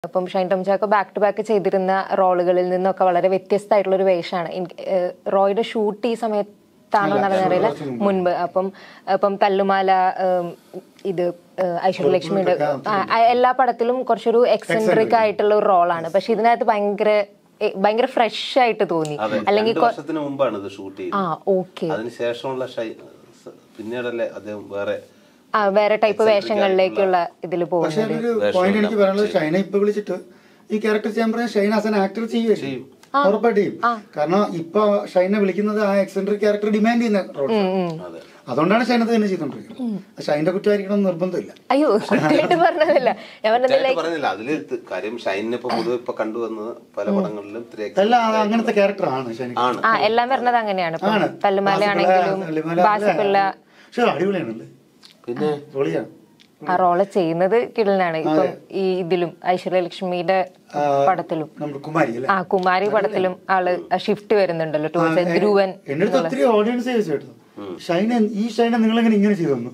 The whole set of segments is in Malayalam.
അപ്പം Shine Tom Chacko back to back ചെയ്തിരുന്ന റോളുകളിൽ നിന്നൊക്കെ വളരെ വ്യത്യസ്തമായിട്ടുള്ള ഒരു വേഷമാണ് എനിക്ക് ഏഹ് റോയുടെ ഷൂട്ട് ഈ സമയത്താണോ എന്നാണ് അറിയില്ല മുൻപ് അപ്പം അപ്പം തല്ലുമാല ഏം, ഇത് ഏഹ് ഐശ്വര്യലക്ഷ്മിയുടെ ആ, ആ, എല്ലാ പടത്തിലും കുറച്ചൊരു എക്സെൻട്രിക് ആയിട്ടുള്ള ഒരു റോളാണ് പക്ഷെ ഇതിനകത്ത് ഭയങ്കര ഏ- ഭയങ്കര ഫ്രഷ് ആയിട്ട് തോന്നി അതെ അല്ലെങ്കിൽ രണ്ട് വർഷത്തിന് മുമ്പാണ് ഇത് ഷൂട്ട് ആ ചെയ്തത് ഓക്കെ അതിനുശേഷമുള്ള ഷൈ സ- പിന്നീടല്ലേ അദ്ദേഹം വേറെ ആ വേറെ ടൈപ്പ് വേഷങ്ങളിലേക്കുള്ള ഇതിൽ പക്ഷെ പോകുന്നത് ഒരു പോയിന്റ് എനിക്ക് പറയാനുള്ളത് ഷൈന ഇപ്പൊ വിളിച്ചിട്ട് ഈ ക്യാരക്ടർ ചെയ്യാൻ പറഞ്ഞാൽ ഷൈൻ ആസ് ആൻ ആക്ടർ ചെയ്യും ഉറപ്പായിട്ട് ചെയ്യും കാരണം ഇപ്പൊ ഷൈനെ വിളിക്കുന്നത് ആ എക്സെൻട്രിക് ക്യാരക്ടർ ഡിമാൻഡ് ചെയ്യുന്ന റോൾ അതെ അതുകൊണ്ടാണ് ഷൈനത് തന്നെ ചെയ്തോണ്ടിരിക്കുന്നത് ഷൈന്റെ കുറ്റമായിരിക്കണം എന്ന് നിർബന്ധമില്ല അയ്യോ കുട്ടിയായിട്ട് പറഞ്ഞതല്ല ഞാൻ പറഞ്ഞത് തെറ്റായിട്ട് പറയുന്നില്ല അതില് ത് കാര്യം ഷൈനിനെ ഇപ്പൊ പൊതുവെ ഇപ്പൊ കണ്ടുവന്നത് പല പടങ്ങളിലും ഇത്തിരി അല്ല അത് അങ്ങനത്തെ ക്യാരക്ടർ ആണ് ഷൈന ആണ് ആ എല്ലാം വരുന്നത് അങ്ങനെയാണ് ഇപ്പം ആണ് തല്ലുമാല ആണെങ്കിലും ബാസിപ്പിള്ള പക്ഷെ അടിപൊളിയാണല്ലേ പിന്നെ പൊളിയാണ് ആ റോള് ചെയ്യുന്നത് കിടലിനാണ് ഇപ്പം ഈ ഇതിലും ഐശ്വര്യലക്ഷ്മിയുടെ പടത്തിലും നമ്മുടെ കുമാരി അല്ലേ ആ കുമാരി പടത്തിലും ആള് ഷിഫ്റ്റ് വരുന്നുണ്ടല്ലോ ടൂറിസ്റ്റ് ധ്രുവൻ എന്റെ അടുത്ത് ഒത്തിരി ഓഡിയൻസ് ചോദിച്ചു കേട്ടോ ഷൈന ഈ ഷൈന നിങ്ങൾ എങ്ങനെ ഇങ്ങനെ ചെയ്തു തന്നു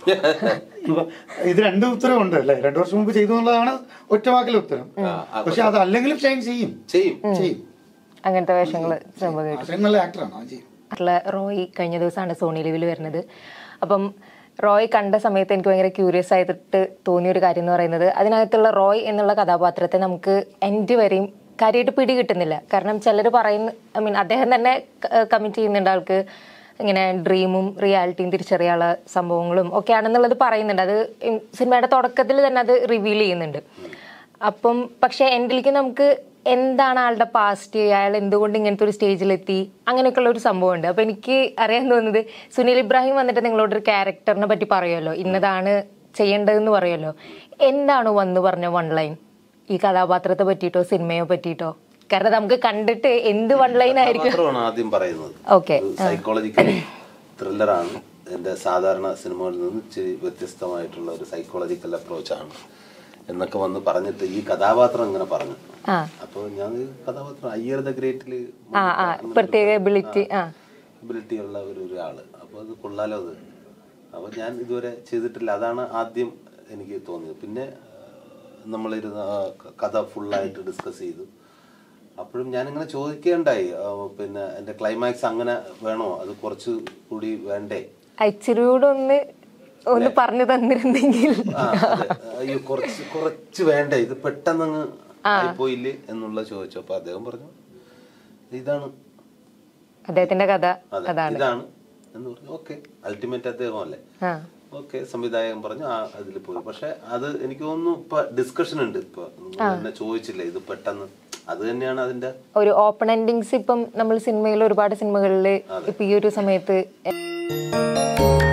അപ്പൊ ഇത് രണ്ട് ഉത്തരം ഉണ്ട് അല്ലേ രണ്ടു വർഷം മുമ്പ് ചെയ്തു എന്നുള്ളതാണ് ഒറ്റ വാക്കിലെ ഉത്തരം പക്ഷെ അത് അല്ലെങ്കിലും ഷൈൻ ചെയ്യും ചെയ്യും ചെയ്യും അങ്ങനത്തെ വേഷങ്ങള് സംഭവിക്കും ആ, ഷൈൻ നല്ല ആക്ടറാണ് അവൻ ചെയ്യും ആയിട്ടുള്ള റോയ് കഴിഞ്ഞ ദിവസമാണ് സോണി ലിവിൽ വരുന്നത് അപ്പം റോയ് കണ്ട സമയത്ത് എനിക്ക് ഭയങ്കര ക്യൂരിയസ് ആയിട്ട് തോന്നിയ ഒരു കാര്യം എന്ന് പറയുന്നത് അതിനകത്തുള്ള റോയ് എന്നുള്ള കഥാപാത്രത്തെ നമുക്ക് എൻഡ് വരെയും കാര്യമായിട്ട് പിടി കിട്ടുന്നില്ല കാരണം ചിലർ പറയുന്ന ഐ മീൻ അദ്ദേഹം തന്നെ കമ്മിറ്റ് ചെയ്യുന്നുണ്ട് ആൾക്ക് ഇങ്ങനെ ഡ്രീമും റിയാലിറ്റിയും തിരിച്ചറിയാനുള്ള സംഭവങ്ങളും ഒക്കെ ആണെന്നുള്ളത് പറയുന്നുണ്ട് അത് ഇം- സിനിമയുടെ തുടക്കത്തിൽ തന്നെ അത് റിവീൽ ചെയ്യുന്നുണ്ട് അപ്പം പക്ഷെ എൻഡിലേക്ക് നമുക്ക് എന്താണ് ആളുടെ പാസ്റ്റ് അയാൾ എന്തുകൊണ്ട് ഇങ്ങനത്തെ ഒരു സ്റ്റേജിലെത്തി അങ്ങനെയൊക്കെയുള്ള ഒരു സംഭവമുണ്ട് അപ്പൊ എനിക്ക് അറിയാൻ തോന്നുന്നത് സുനിൽ ഇബ്രാഹിം വന്നിട്ട് നിങ്ങളോട് ഒരു ക്യാരക്ടറിനെ പറ്റി പറയുമല്ലോ ഇന്നതാണ് ചെയ്യേണ്ടതെന്ന് പറയുമല്ലോ എന്താണ് വന്ന് പറഞ്ഞ വൺ ലൈൻ ഈ കഥാപാത്രത്തെ പറ്റിയിട്ടോ സിനിമയെ പറ്റിയിട്ടോ കാരണം നമുക്ക് കണ്ടിട്ട് എന്ത് വൺ ലൈൻ ആയിരിക്കും മാത്രമാണ് ആദ്യം പറയുന്നത് ഓക്കെ സൈക്കോളജിക്കൽ ത്രില്ലറാണ് എന്റെ സാധാരണ സിനിമകളിൽ നിന്ന് ഇച്ചിരി വ്യത്യസ്തമായിട്ടുള്ള ഒരു സൈക്കോളജിക്കൽ അപ്രോച്ചാണ് എന്നൊക്കെ വന്ന് പറഞ്ഞിട്ട് ഈ കഥാപാത്രം ഇങ്ങനെ പറഞ്ഞു ആ അപ്പൊ ഞാൻ ഈ കഥാപാത്രം അയ്യർ ദ ഗ്രേറ്റില് ആ ആ പ്രത്യേക എബിലിറ്റി ആ എബിലിറ്റി ഉള്ള ഒരു ഒരാള് അപ്പൊ അത് കൊള്ളാലോ അത് അപ്പൊ ഞാൻ ഇതുവരെ ചെയ്തിട്ടില്ല അതാണ് ആദ്യം എനിക്ക് തോന്നിയത് പിന്നെ ആ, നമ്മളിരുന്ന് ആ ക- കഥ ഫുള്ളായിട്ട് ഡിസ്കസ് ചെയ്തു അപ്പോഴും ഞാനിങ്ങനെ ചോദിക്കേണ്ടായി ആ, പിന്നെ എന്റെ ക്ലൈമാക്സ് അങ്ങനെ വേണോ അത് കുറച്ച് കൂടി വേണ്ടേ ഇച്ചിരിയൂടെ ഒന്ന് ഒന്ന് പറഞ്ഞു തന്നിരുന്നെങ്കിൽ ആ, അതെ. അയ്യോ കുറച്ച് കുറച്ച് വേണ്ടേ ഇത് പെട്ടെന്നങ്ങ് ആയിപ്പോയില്ലേ എന്നുള്ള ചോദിച്ചു അപ്പൊ അദ്ദേഹം പറഞ്ഞു ഇതാണ് അദ്ദേഹത്തിന്റെ കഥ അതെ ഇതാണ് എന്ന് പറഞ്ഞു ഓക്കെ അൾട്ടിമേറ്റ് അദ്ദേഹം അല്ലേ ആ ഓക്കെ സംവിധായകൻ പറഞ്ഞു ആ അതിൽ പോയി പക്ഷെ അത് എനിക്ക് തോന്നുന്നു ഇപ്പൊ ഡിസ്കഷൻ ഉണ്ട് ഇപ്പൊ നിങ്ങൾ എന്നെ ചോദിച്ചില്ലേ ഇത് പെട്ടെന്ന് അത് തന്നെയാണ് അതിന്റെ ഒരു ഓപ്പൺ എൻഡിങ്സ് ഇപ്പം നമ്മൾ സിനിമയിൽ ഒരുപാട് സിനിമകളിൽ ഇപ്പൊ ഈ ഒരു സമയത്ത്